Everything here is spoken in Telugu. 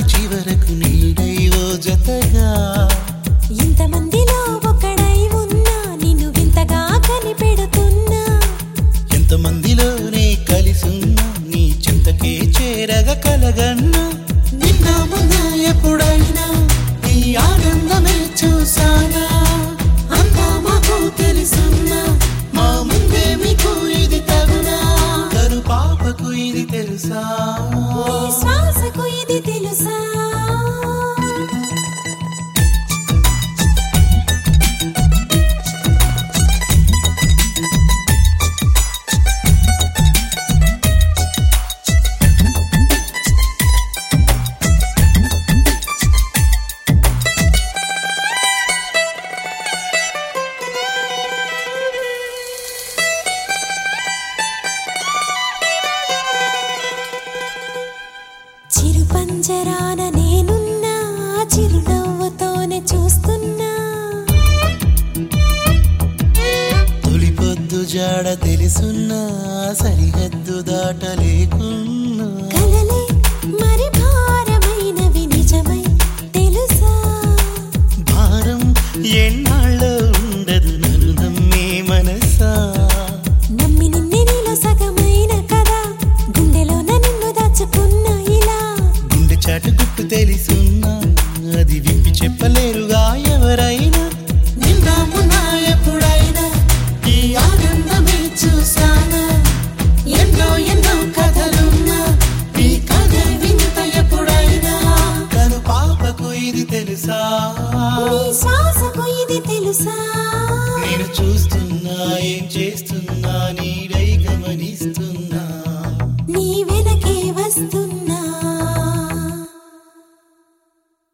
చివరకు నీడై ఓ జతగా ఇంతమందిలో ఒకడై ఉన్నా నిన్ను వింతగా కనిపెడుతున్నా ఎంతమందిలోనే కలిసున్నా నీ చింతకే చేరగ కలగన్నా నిన్న మొన్న ఎప్పుడైనా ఈ ఆనందమే చూసానా అంతా మాకు తెలుసున్నా మా ముందే మీకు ఇది తగునా కరు పాపకు ఇది తెలుసా నీ శ్వాసకు ఇది తెలుసా చిరు పంజరాన నేనున్నా చిరునవ్వుతోనే చూస్తున్నా తొలి పొద్దు జాడ తెలుసున్నా సరిహద్దు దాటలేకున్నా కలలే మరి భారమైనవి నిజమై తెలుసా భారం ఎన్నాళ్ళో ఉండదు నన్ను నమ్మే మనసా నమ్మి నిన్నే నీలో సగమైన కదా గుండెలోన నిన్ను దాచుకున్నా ఇలా గుండె చాటు గుట్టు తెలుసున్నా అది విప్పి చెప్పలేరుగా ఎవరైనా నిన్న మొన్న ఎప్పుడైనా ఈ ఆనందమే చూసానా ఎన్నో ఎన్నో కథలున్నా ఈ కథ వింత ఎప్పుడైనా కను పాపకు ఇది తెలుసా నీ శ్వాసకు ఇది తెలుసా